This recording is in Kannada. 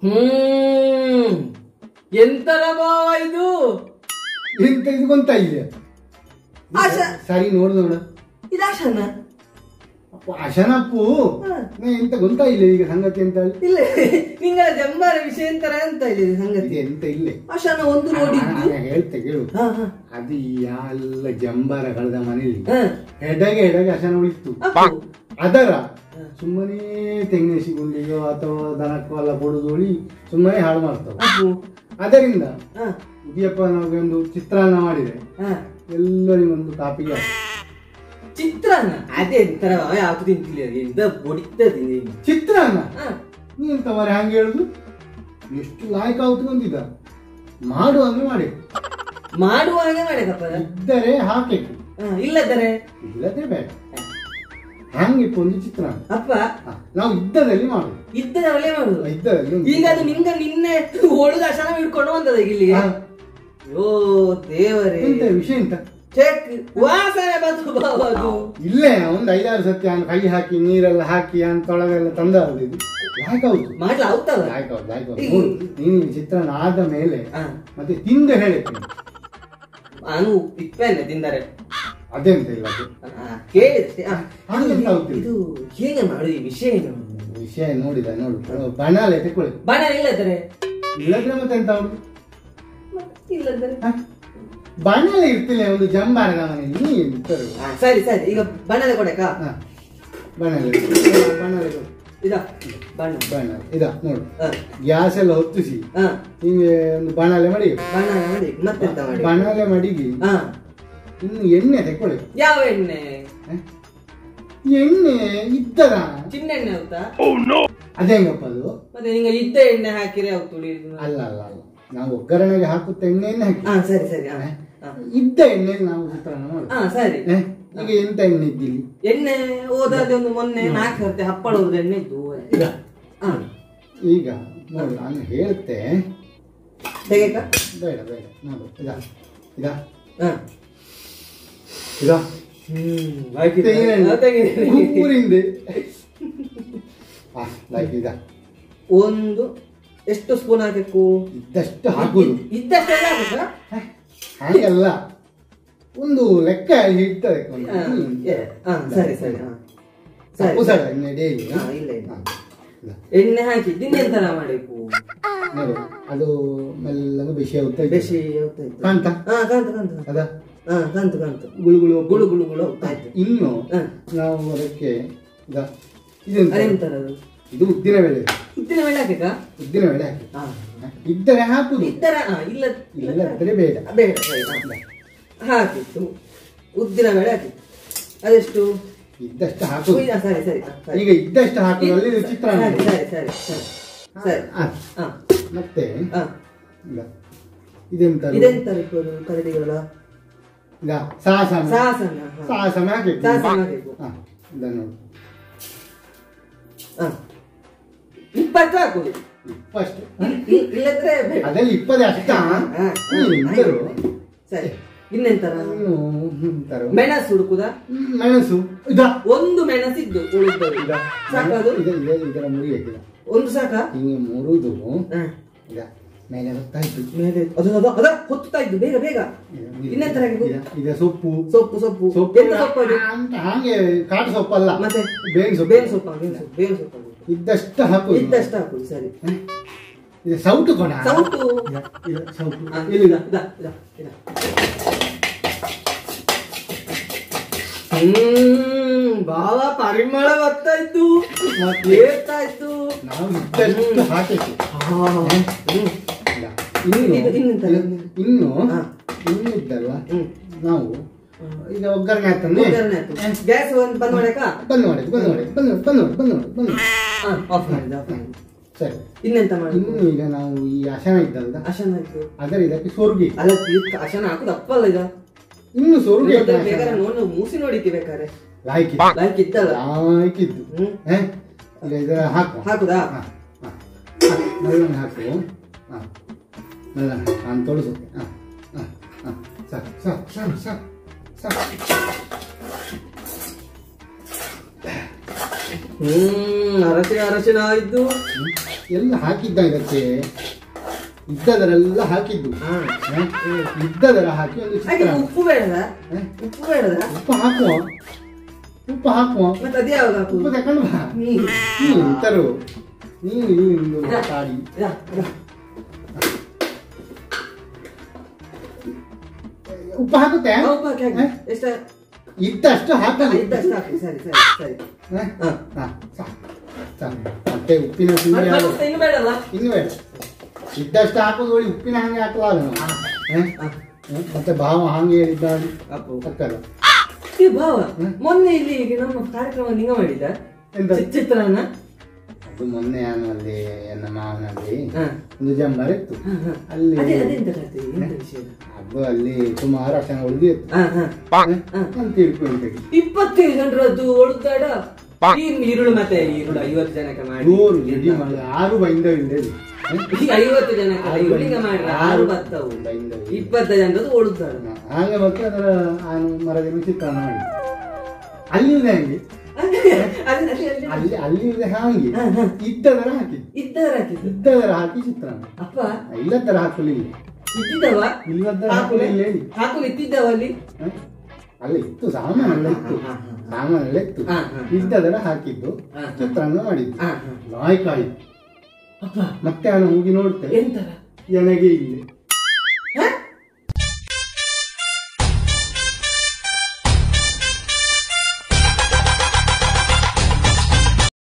ಹ್ಮ್ ಎಂತರ ಭಾವ ಇದು ಎಂತ ಇದು ಗೊಂತ ಇಲ್ಲ ಆಶ ಸರಿ ನೋಡು ನೋಡು ಇದಾಶನ ಅಪ್ಪ ಅಶನಪ್ಪು ಹ. ನಾ ಎಂತ ಗೊಂತ ಇಲ್ಲ ಈಗ ಸಂಗತಿ ಅಂತ ಹೇಳಿ. ಇಲ್ಲ ನಿಂಗಳ ಜಂಬಾರ ವಿಷಯ ಎಂತರ ಅಂತ ಇದೆ ಸಂಗತಿ ಇದು ಎಂತ ಇಲ್ಲ ಅಶನ ಒಂದು ನೋಡಿದ್ದು ನಾನು ಹೇಳ್ತೆ ಕೇಳು ಹಾ ಹಾ ಅದು ಈ ಎಲ್ಲ ಜಂಬಾರ ಕಳೆದ ಮನೆಯಲ್ಲಿ ಹಾ ಎಡಗೆ ಎಡಗೆ ಅಶನ ಉಳಿತು ಅಪ್ಪು ಅದರ ಸುಮ್ಮನೆ ತೆಂಗಿನ ಸಿಗುಂಡಿಗೋ ಅಥವಾ ದನಕ್ಕೋ ಎಲ್ಲ ಬೊಡುದೋಳಿ ಸುಮ್ಮನೆ ಹಾಳು ಮಾಡ್ತಾವ ಅಪ್ಪು ಅದರಿಂದ ಹಾ ಉದಿಯಪ್ಪ ನಾವು ಒಂದು ಚಿತ್ರಾನ್ನ ಮಾಡಿದ್ರೆ ಹಾ ಎಲ್ಲರಿಗೊಂದು ಕಾಪಿಗೆ ಹಾಕು. ಚಿತ್ರಾನ್ನ ಅದೇ ಎಂತರ ಭಾವ ಯಾವ್ದು ತಿಂತಿಲ್ಲ ಎಂತ ಬೊಡಿತದೆ ನೀನು ಚಿತ್ರಾನ್ನ ಹಾ ನೀ ಎಂತ ಮಾರೆ ಹಂಗೆ ಹೇಳುದು ಎಷ್ಟು ಲಾಯಕ ಆಗುತ್ಕೊಂತಿದ್ದ ಮಾಡು ಅಂದ್ರೆ ಮಾಡಿ ಮಾಡುವ ಹಾಗೆ ಮಾಡಕಪ್ಪ ಇದ್ದರೆ ಹಾಕಬೇಕು ಹಾ ಇಲ್ಲದರೆ ಇಲ್ಲದ್ರೆ ಬೇಡ ಹಂಗೆ ಒಂದು ಚಿತ್ರಾನ್ನ ಅಪ್ಪ ಹ, ನಾವು ಇದ್ದದಲ್ಲಿ ಮಾಡುದು ಇದ್ದದ ಒಳ್ಳೆ ಮಾಡುದು ಇದ್ದದಲ್ಲಿ ಒಂದು ಈಗ ಅದು ನಿಂಗ ನಿನ್ನೆ ಒಳಗ ಅಶನ ಹಿಡ್ಕೊಂಡು ಬಂದದ ಇಲ್ಲಿಗೆ ಹ, ಓ ದೇವರೇ ಎಂತ ವಿಷಯ ಎಂತ ಚೆಕ್ ವಾಸನೆ ಬಂತು ಬಾವ ಅದು ಇಲ್ಲೇ ಒಂದು ಐದಾರು ಸತಿ ಅವ್ನು ಕೈ ಹಾಕಿ ನೀರೆಲ್ಲ ಹಾಕಿ ಅವ್ನು ತೊಳೆದೆಲ್ಲ ತಂದ ಇದು ಲಾಯಕ ಹೌದು ಮಾಡ್ಲ ಹೌದಲ್ಲ ಲಾಯಕ ಹೌದು ಲಾಯಕ ಹೌದು ನೋಡು, ನೀನು ಈ ಚಿತ್ರಾನ್ನ ಆದ ಮೇಲೆ ಹಾ ಮತ್ತೆ ತಿಂದು ಹೇಳ್ತೀನಿ ನಾನು ಇಪ್ಪೇನೆ ತಿಂದರೆ ಅದೆಂತ ಇಲ್ಲ ಅದು ಆ, ಕೇಳಿದೆ ಆ, ಹಾಗೆ ಇದು- ಹೌದು. ಇದು ಹೇಗೆ ಮಾಡು ಈ ವಿಷಯ ಏನು ವಿಷಯ ನೋಡಿದ ನೋಡು ಬಣಾಲೆ ತಕೊಳ್ಳಿ ಬಣ ಇಲ್ಲದರೆ ಇಲ್ಲದ್ರೆ ಮತ್ತೆ ಎಂತ ಅವ್ನು ಇಲ್ಲದರೆ ಹ? ಬಣಾಲೆ ಇರ್ತಿಲ್ಲ ಒಂದು ಜಂಬಾರದ ಮನೆಯಲ್ಲಿ ನೀ ಎಂತರು ಆ, ಸರಿ ಸರಿ ಈಗ ಬಣ್ಣದ ಕೊಡಕ ಹ. ಬಣಾಲೆ ಬಣಾಲೆ ಕೊಡು. ಇದ ಬಣ್ಣ ಬಣಾಲೆ ಇದ ನೋಡು ಹ, ಗ್ಯಾಸ್ ಎಲ್ಲ ಹೊತ್ತಿಸಿ ಹ, ನಿಮಗೆ ಒಂದು ಬಣಾಲೆ ಮಾಡಿ ಬಣ್ಣ ಮಾಡಿ ಮತ್ತೆಂತ ಮಾಡಿ ಬಣಾಲೆ ಮಡಿಗಿ ಹಾ ಇನ್ನು ಎಣ್ಣೆ ತಕೊಳ್ಳಿ ಯಾವ ಎಣ್ಣೆ ಹ? ಎಣ್ಣೆ ಇದ್ದದ ಚಿನ್ನೆಣ್ಣೆ ಹೌದಾ ಅದೇಂಗಪ್ಪ ಅದು ಮತ್ತೆ ನಿಂಗೆ ಇದ್ದ ಎಣ್ಣೆ ಹಾಕಿದ್ರೆ ಯಾವ್ದು ತುಳಿಯುದು ಅಲ್ಲ ಅಲ್ಲ ಅಲ್ಲ ನಾವು ಒಗ್ಗರಣೆಗೆ ಹಾಕುತ್ತ ಎಣ್ಣೆಯನ್ನು ಹಾಕಿ ಹಾ ಸರಿ ಸರಿ ಹಾ ಹಾ. ಇದ್ದ ಎಣ್ಣೆಯಲ್ಲಿ ನಾವು ಚಿತ್ರಾನ್ನ ಮಾಡುದು ಹಾ ಸರಿ ಹ? ಈಗ ಎಂತ ಎಣ್ಣೆ ಇದ್ದಿಲ್ಲಿ ಎಣ್ಣೆ ಹೋದಲ್ಲಿ ಒಂದು ಮೊನ್ನೆ ನಾಲ್ಕು ಸರ್ತಿ ಹಪ್ಪಳ ಹೋದ ಎಣ್ಣೆ ಇದ್ದು ಈಗ ಹಾ ಈಗ ನೋಡು ನಾನು ಹೇಳ್ತೆ ತೆಗೆಕ ಬೇಡ ಬೇಡ ನೋಡು ಇದ ಇದ ಹಾ ಇದ ಹ್ಮ್ ತೆಂಗಿನ ಎಣ್ಣೆ. ಊರಿಂದೆ ಆ, like ಇದ ಒಂದು ಎಷ್ಟು ಸ್ಪೂನ್ ಹಾಕಬೇಕು ಇದ್ದಷ್ಟು ಹಾಕುದು ಇದ್ದಷ್ಟೆಲ್ಲ ಹಾಕಬೇಕಾ? ಹಾಗೆಲ್ಲ ಒಂದು ಲೆಕ್ಕ ಇರ್ತದೆ ಒಂದು. ಹಾ, ಏ, ಹಾ, ಸರಿ ಸರಿ ಹಾ ಸರಿ ತಪ್ಪು ಸಲ ಎಣ್ಣೆ ಡೈಲಿ ಹಾ, ಇಲ್ಲ ಇಲ್ಲ ಹಾ, ಇದ. ಎಣ್ಣೆ ಹಾಕಿ ಇನ್ನೆಂತರ ಮಾಡಬೇಕು ನೋಡು ಅದು ಮೆಲ್ಲಗೆ ಬಿಸಿ ಆಗುತ್ತೆ ಬೇಸಿ ಹೋಗ್ತಾ ಇತ್ತು ಕಾಂತ ಹಾ ಕಾಂತ ಕಾಂತ ಅದ ಹಾ ಕಾಂತು ಕಾಂತು ಗುಳು ಗುಳು ಗುಳು ಗುಳು ಗುಳು ಹೋಗ್ತಾ ಇತ್ತು ಇನ್ನು ಹಾ ನಾವು ಅದಕ್ಕೆ ಇದ ಇದೆಂತ ಅದೆಂತರ ಅದು ಇದು ಉದ್ದಿನ ಬೇಳೆ ಉದ್ದಿನ ಬೇಳೆ ಹಾಕಬೇಕಾ ಉದ್ದಿನ ಬೇಳೆ ಹಾಕಿ ಹಾ ಇದ್ದರೆ ಹಾಕುದು ಇದ್ದರ ಹಾ ಇಲ್ಲ ಇಲ್ಲದ್ರೆ ಬೇಡ ಬೇಡ ಸರಿ, ಹಾ. ಹಾಕಿತ್ತು ಉದ್ದಿನ ಬೇಳೆ ಹಾಕಿತ್ತು ಅದೆಷ್ಟು ಇದ್ದಷ್ಟು ಹಾಕುದು ಉಯ್ಯ, ಸರಿ ಸರಿ ಹಾ, ಸರಿ. ಈಗ ಇದ್ದಷ್ಟು ಹಾಕುದು ಅಲ್ಲಿ ಇದು ಚಿತ್ರಾನ್ನ ಸರಿ ಸರಿ ಸರಿ ಸರಿ ಸರಿ ಆ, ಹಾ ಮತ್ತೆ ಹಾ ಇಲ್ಲ ಇದೆಂತ ಇದೆಂತ ಇಪ್ಪದು ಕರಡಿಗಳ ಇಲ್ಲ ಸಾಸನ ಸಾಸನ ಹಾ. ಸಾಸನ ಹಾಕಿ ಸಾಸನ ಹಾಕ್ಬೇಕು. ಹಾ ಇದನ್ನು ನೋಡು ಹಾ. ಇಪ್ಪತ್ತು ಹಾಕುದು ಫಸ್ಟ್ ಇ- ಇಲ್ಲದ್ರೆ ಬೇಡ ಅದರಲ್ಲಿ ಇಪ್ಪದೇ ಅಷ್ಟ ಹಾ, ಹಾ, ಎಂತರು ಸರಿ ಇನ್ನೆಂತರ ಎಂತರು ಮೆಣಸು ಹುಡುಕುದಾ ಹ್ಮ್, ಮೆಣಸು ಇದ ಒಂದು ಮೆಣಸಿದ್ದು ಉಳಿದದ್ದು ಇದ ಸಾಕದು ಇದ ಇದ ಇದರ ಮುರಿ ಹಾಕಿದ ಒಂದು ಸಾಕ ಹಿಂಗೆ ಮುರುದು ಹಾ. ಇದ ಮೇಲೆ ಹೊತ್ತಾಯ್ತು ಮೇಲೆ ಅದು ಅದು ಅದ ಹೊತ್ತುತ್ತಾ ಇದ್ದು ಬೇಗ ಬೇಗ ಇನ್ನೆಂತರ ಹಾಕಿದ್ದು ಇದ- ಇದ ಸೊಪ್ಪು ಸೊಪ್ಪು ಸೊಪ್ಪು ಸೊಪ್ಪು ಎಂತ ಸೊಪ್ಪು ಅದು ಅಂತ ಹಾಗೆ ಕಾಡು ಸೊಪ್ಪಲ್ಲ ಮತ್ತೆ ಬೇವಿನ ಸೊಪ್ಪು ಬೇವಿನ ಸೊಪ್ಪು ಬೇವಿನ ಸೊಪ್ಪು ಬೇವಿನ ಸೊಪ್ಪು ಅದು. ಇದ್ದಷ್ಟು ಹಾಕುದು ಇದ್ದಷ್ಟು ಹಾಕುದು ಸರಿ ಇದು ಸೌಟು ಕೊಡ ಸೌಟು ಇದ- ಇದ ಸೌಟು ಹಾ, ಇಲ್ಲಿ ಇದ, ಇದ, ಇದ, ಇದ. ಹ್ಮ್ ಬಾವ ಪರಿಮಳ ಬರ್ತಾ ಇತ್ತು ಮತ್ತೆ? ಏರ್ತಾ ಇತ್ತು ನಾವು ಇದ್ದಷ್ಟು ಹಾಕಬೇಕು ಹ್ಮ್. ಇಲ್ಲ. ಇನ್ನು ಇದು- ಇನ್ನೆಂತ? ಇನ್ನು ಹಾ. ಇನ್ನು ಇದ್ದಲ್ವ ಹ್ಮ್. ನಾವು ಈಗ ಒಗ್ಗರಣೆ ಹಾಕಂದ್ರೆ ಒಗ್ಗರಣೆ ಆಯ್ತು. ಗ್ಯಾಸ್ ಒಂದು ಬಂದ್ ಮಾಡಕ ಬಂದ್ ಮಾಡಿ ಬಂದ್ ಮಾಡಿ ಬಂದ್ ಮಾಡಿ ಬಂದ್ ಮಾಡಿ ಬಂದ್ ಮಾಡಿ ಬಂದ್ ಮಾಡಿ ಆಫ್ ಮಾಡಿದ ಆಫ್ ಮಾಡಿದ ಸರಿ ಇನ್ನೆಂತ ಮಾಡಿ ಇನ್ನು ಈಗ ನಾವು ಈ ಅಶನ ಇದ್ದಲ್ದ ಅಶನ ಆಯ್ತು ಅದರ ಇದಕ್ಕೆ ಸೊರ್ಗಿ ಅಲ್ಲ ಇದಕ್ಕೆ ಅಶನ ಹಾಕುದು ಅಪ್ಪಲ್ಲ ಈಗ ಇನ್ನು ಸೊರ್ಗಿ ಮತ್ತೆ ಬೇಕಾದ್ರೆ ನೋಡಿ ಮೂಸಿ ನೋಡಿತಿ ಬೇಕಾದ್ರೆ ಲಾಯ್ಕಿ ಲೈಕ್ ಇದ್ದಲ್ಲ ಲಾಯ್ಕಿದ್ದು ಹ್ಮ್ ಹೇ? ಈಗ ಇದರ ಹಾಕು ಹಾಕುದಾ ಹಾ, ಹಾ. ಹಾ, ಮೆಲ್ಲನೆ ಹಾಕು ಹಾ ಮೆಲ್ಲನೆ ಹಾಕು ನಾನು ತೋರಿಸುತ್ತೆ ಹಾ ಹಾ ಹಾ ಸಾಕು ಸಾಕು ಸಾಕು ಸಾಕು ಸಾಕು ಹ್ಮ್ ಅರಸಿನ ಅರಸಿನ ಆಯ್ತು ಹ್ಮ್? ಎಲ್ಲ ಹಾಕಿದ್ದ ಇದಕ್ಕೆ ಇದ್ದದರೆಲ್ಲ ಹಾಕಿದ್ದು ಹಾ. ಹ? ಇದ್ದದರ ಹಾಕಿ ಒಂದು ಹಾಗೆ ಚಿತ್ರ ಉಪ್ಪು ಬೇಡದ ಹ? ಉಪ್ಪು ಬೇಡದ ಉಪ್ಪು ಹಾಕುವ ಉಪ್ಪು ಹಾಕುವ ಮತ್ತೆ ಅದೇ ಯಾವಾಗ ಹಾಕು ಉಪ್ಪು ತಕೊಂಡು ಬಾ ನೀರು ನೀನು ತರು ನೀನು ನೀನು ಇದಾ. ತಾಡಿ ಇದಾ, ಇದಾ. ಉಪ್ಪು ಹಾಕುತ್ತೆ ಆ, ಉಪ್ಪು ಹಾಕಿ ಹಾಕಿ. ಹ? ಎಷ್ಟ ಇದ್ದಷ್ಟು ಹಾಕಲಿ ಇದ್ದಷ್ಟು ಹಾಕಿ ಸರಿ ಸರಿ ಸರಿ ಹ? ಹಾ. ಹ, ಸಾಕು, ಸಾಕು. ಮತ್ತೆ ಉಪ್ಪಿನ ತಿಂಡಿ ಮತ್ತೆ ಆಗೋದು. ಮತ್ತೆ ಇನ್ನು ಬೇಡಲ್ಲ ಇನ್ನು ಬೇಡ ಇದ್ದಷ್ಟು ಹಾಕೋದು ಒಳ್ಳೆ ಉಪ್ಪಿನ ಹಂಗೆ ಹಾಕಲಾಗ ಹಾ. ಮತ್ತೆ ಭಾವ ಹಾಗೆ ಹೇಳಿದ್ದ ಅಪ್ಪು ಅಕ್ಕಲ್ಲ ಈ ಭಾವ ಹ್ಮ್. ಮೊನ್ನೆ ಇಲ್ಲಿ ಈಗ ನಮ್ಮ ಕಾರ್ಯಕ್ರಮ ನಿಂಗ ಮಾಡಿದ ಎಂತ? ಚಿ- ಚಿತ್ರಾನ್ನ ಅದು ಮೊನ್ನೆ ಅಲ್ಲಿ ನನ್ನ ಮಾವನಲ್ಲಿ ಹಾ. ಒಂದು ಜಂಬರ್ ಇತ್ತು ಹಾ, ಹಾ. ಅಲ್ಲಿ ಅದೇ ಅದೆಂತ ಕತೆ ಎಂತ ವಿಷಯ ಅದು ಅಲ್ಲಿ ಸುಮಾರು ಅಕ್ಷಣ ಉಳಿದು ಇತ್ತು ಹಾ ಹಾ ಹ? ಅಂತ ತಿಳ್ಕೊಂಡು ಇಪ್ಪತ್ತೈದು ಜನರದ್ದು ಒಳುತ್ತಾಡ ಈ ಈರುಳ್ಳು ಮತ್ತೆ ಈರುಳ್ಳು ಐವತ್ತು ಜನಕ್ಕೆ ಮಾಡಿ ನೂರು ಎಡಿ ಮಾಡಿ ಆರು ಬೈಂದ ಇಲ್ಲದೆ ಈ ಐವತ್ತು ಜನಕ್ಕೆ ಈರುಳ್ಳಿಗೆ ಮಾಡ್ರ ಆರು ಬತ್ತವು ಬೈಂದ ಇಪ್ಪತ್ತೈದು ಜನರದ್ದು ಒಳುತ್ತಾಡ ಹಾಗೆ ಮತ್ತೆ ಅದರ ಆನು ಮರದಿಂದ ಚಿತ್ರಾನ್ನ ಮಾಡಿ ಅಲ್ಲಿ ಇದೆ ಹಂಗೆ ಅಲ್ಲಿ ಅಲ್ಲಿ ಇದೆ ಹಾಗೆ ಹಾ, ಹಾ. ಇದ್ದದರ ಹಾಕಿದ್ದು ಇದ್ದವರ ಹಾಕಿದ್ದು ಇದ್ದದರ ಹಾಕಿ ಚಿತ್ರಾನ್ನ ಅಪ್ಪ ಇಲ್ಲದರ ಹಾಕಲಿಲ್ಲ ಇದ್ದಿದ್ದವ ಇಲ್ಲದರ ಹಾಕುಲೆ ಹಾಕಲಿಲ್ಲ ಹೇಳಿ ಹಾಕುಲು ಇತ್ತಿದ್ದವ ಅಲ್ಲಿ ಹ? ಅಲ್ಲಿ ಇತ್ತು ಸಾಮಾನೆಲ್ಲ ಇತ್ತು ಹಾ, ಹಾ, ಹಾ. ಸಾಮಾನೆಲ್ಲ ಇತ್ತು ಹಾ, ಹಾ. ಇದ್ದದರ ಹಾಕಿದ್ದು ಹಾ, ಹಾ. ಚಿತ್ರಾನ್ನ ಮಾಡಿದ್ದು ಹಾ, ಹಾ. ಲಾಯ್ಕಾಯಿ ಅಪ್ಪ ಮತ್ತೆ ಅವನು ಹೋಗಿ ನೋಡ್ತೇವೆ ಎಂತರ ನನಗೆ ಇಲ್ಲಿ